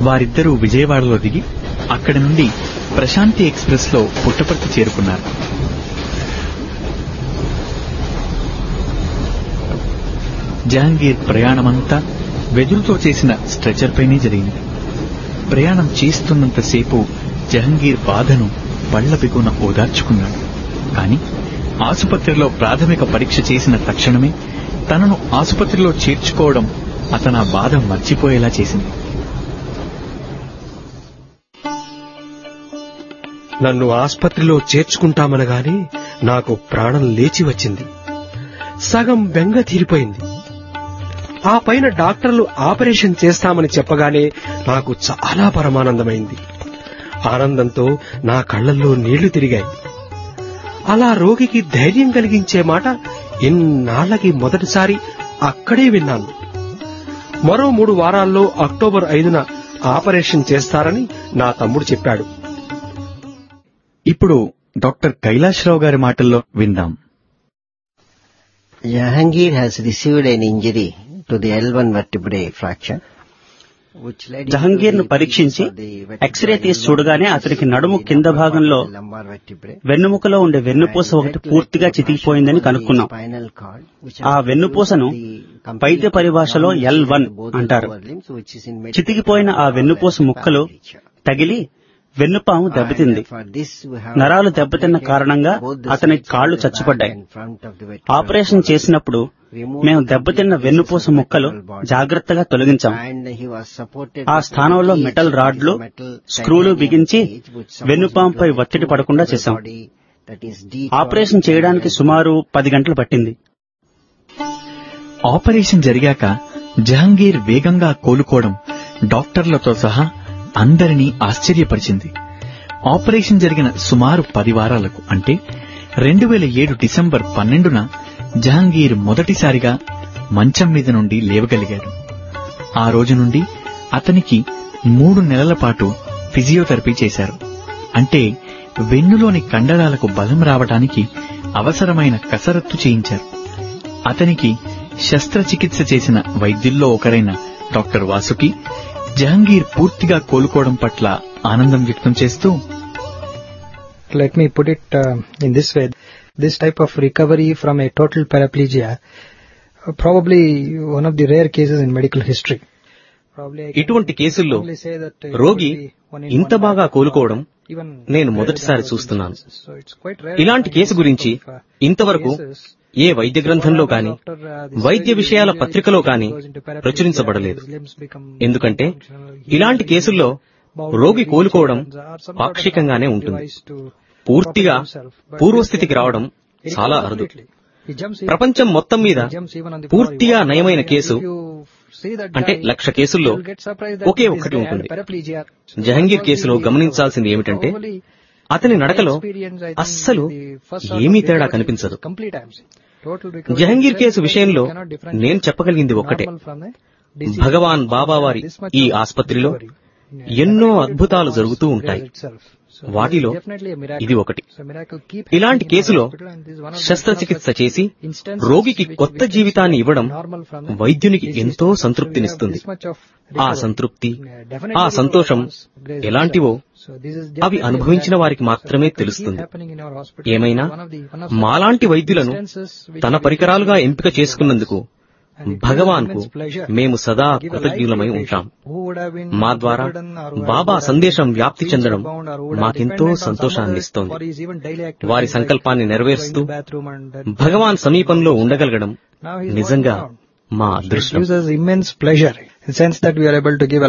వారిద్దరూ విజయవాడలో దిగి అక్కడి నుండి ప్రశాంతి ఎక్స్ప్రెస్ లో పుట్టపర్తి చేరుకున్నారు జహాంగీర్ ప్రయాణమంతా వెదురుతో చేసిన స్ట్రెచర్ పైనే జరిగింది ప్రయాణం చేస్తున్నంతసేపు జహంగీర్ బాధను బళ్ల బిగున ఓదార్చుకున్నాడు కాని ఆసుపత్రిలో ప్రాథమిక పరీక్ష చేసిన తక్షణమే తనను ఆసుపత్రిలో చేర్చుకోవడం అతను ఆ బాధ మర్చిపోయేలా చేసింది నన్ను ఆస్పత్రిలో చేర్చుకుంటామనగానే నాకు ప్రాణం లేచి వచ్చింది సగం బెంగ తీరిపోయింది ఆ పైన డాక్టర్లు ఆపరేషన్ చేస్తామని చెప్పగానే నాకు చాలా పరమానందమైంది ఆనందంతో నా కళ్ళల్లో నీళ్లు తిరిగాయి అలా రోగికి ధైర్యం కలిగించే మాట ఇన్నాళ్లకి మొదటిసారి అక్కడే విన్నాను మరో మూడు వారాల్లో అక్టోబర్ ఐదున ఆపరేషన్ చేస్తారని నా తమ్ముడు చెప్పాడు ఇప్పుడు డాక్టర్ కైలాశ్రావు గారి మాటల్లో విందాం Jahangir has received an injury to the L1 vertebrae fracture. which led Jahangir ను into the పరీక్షించి increase of the vertebrae X ray తీసి in చూడగానే the అతనికి నడుము కింద upper భాగంలో part of the lumbar vertebrae. వెన్నుముకలో ఉండే వెన్నుపూస And ఒకటి that పూర్తిగా led to చితికిపోయిందని fracture of the కనుక్కున్నాం spinal cord, which ఆ has వెన్నుపూసను the complete వైద్య పరిభాషలో round L one both the అంటారు lower limbs, which is in medical చితికిపోయిన ఆ terms వెన్నుపూస called as ముక్కలు paraplegia. తగిలి వెన్నుపాము దెబ్బతింది And for this we have నరాలు దెబ్బతిన్న operated కారణంగా both the అతని sides కాళ్ళు of the back చచ్చుపడ్డాయి and front of the vertebral operation column. చేసినప్పుడు మేము దెబ్బతిన్న వెన్నుపూస ముక్కలు జాగ్రత్తగా తొలగించాం And he was supported ఆ with స్థానంలో cage, మెటల్ which is రాడ్లు metal స్క్రూలు titanium బిగించి cage, which supports వెన్నుపాంపై the ఒత్తిడి two పడకుండా vertebral చేశాం body that is deep operation చేయడానికి సుమారు పది గంటలు పట్టింది ఆపరేషన్ జరిగాక జహంగీర్ వేగంగా కోలుకోవడం డాక్టర్లతో సహా అందరినీ ఆశ్చర్యపరిచింది ఆపరేషన్ జరిగిన సుమారు పది వారాలకు అంటే రెండు వేల ఏడు డిసెంబర్ పన్నెండున జహంగీర్ మొదటిసారిగా మంచం మీద నుండి లేవగలిగాడు ఆ రోజు నుండి అతనికి మూడు నెలల పాటు ఫిజియోథెరపీ చేశారు అంటే వెన్నులోని కండరాలకు బలం రావడానికి అవసరమైన కసరత్తు చేయించారు అతనికి శస్త్రచికిత్స చేసిన వైద్యుల్లో ఒకరైన డాక్టర్ వాసుకి జహంగీర్ పూర్తిగా కోలుకోవడం పట్ల ఆనందం వ్యక్తం చేస్తూ let me put it uh, in this way. This type of recovery from a total paraplegia, uh, probably one of the rare cases in medical history. Probably I can ఇటువంటి కేసుల్లో only say that it రోగి would be one in ఇంత one బాగా lakh, కోలుకోవడం even నేను rarer మొదటిసారి than those చూస్తున్నాను instances. So it's quite rare ఇలాంటి to కేసు find గురించి this type of, uh, ఇంతవరకు cases. ఏ వైద్య గ్రంథంలో కాని After, uh, the వైద్య surgery, విషయాల usually పత్రికలో కాని goes into paraplegia, ప్రచురించబడలేదు his limbs become ఎందుకంటే functional, ఇలాంటి he కేసుల్లో bound రోగి to కోలుకోవడం reach or some sort of పాక్షికంగానే ఉంటుంది device to పూర్తిగా protect himself. But పూర్వస్థితికి this రావడం case, he చాలా recovers అరుదు completely. He jumps even- ప్రపంచం మొత్తం మీద he jumps even on the పూర్తిగా floor. He నయమైన walks case If you see that అంటే guy, లక్ష కేసుల్లో you'll get surprised that okay this ఒక్కటి guy had ఉంటుంది paraplegia. So Jahangir that was కేసులో the- గమనించాల్సింది ఏమిటంటే Probably అతని my నడకలో experience, I think, అస్సలు the first sort of ఏమీ తేడా recovery కనిపించదు is complete, I'm saying. Total recovery Jahangir in the case sense that విషయంలో you cannot differentiate నేను చెప్పగలిగింది ఒక్కటే normal from the disease. భగవాన్ బాబా వారి This much ఈ of ఆసుపత్రిలో recovery. Yeah, ఎన్నో definitely అద్భుతాలు it జరుగుతూ was ఉంటాయి grace itself. So వాటిలో this is definitely a miracle. ఇది ఒకటి So miracle keep ఇలాంటి happening in our కేసులో hospital and this is one of the- శస్త్రచికిత్స one of the చేసి instances రోగికి which కొత్త we can జీవితాన్ని say ఇవ్వడం normal from the వైద్యునికి disease. ఎంతో So we have సంతృప్తినిస్తుంది this much of ఆ recovery. సంతృప్తి Yeah, definitely ఆ it సంతోషం was grace ఎలాంటివో itself. So this is అవి definitely a అనుభవించిన miracle. వారికి So మాత్రమే miracle keep తెలుస్తుంది happening in our hospital. ఏమైనా One of the- one of the మాలాంటి వైద్యులను instances which తన we పరికరాలుగా can ఎంపిక చేసుకున్నందుకు And it భగవాన్కు gives immense pleasure మేము సదా to give a life కృతజ్ఞులమై to a ఉంటాం patient who would have been మా ద్వారా bedridden or who Baba would have సందేశం been వ్యాప్తి చెందడం bound or who would have మాకెంతో dependent on some సంతోషాన్ని other ఇస్తోంది for his even daily activities వారి like సంకల్పాన్ని going నెరవేరుస్తూ to bathroom and that- భగవాన్ సమీపంలో ఉండగలగడం Now he is నిజంగా walking around. మా So it అదృష్టం gives us immense pleasure in the sense that we are able to give a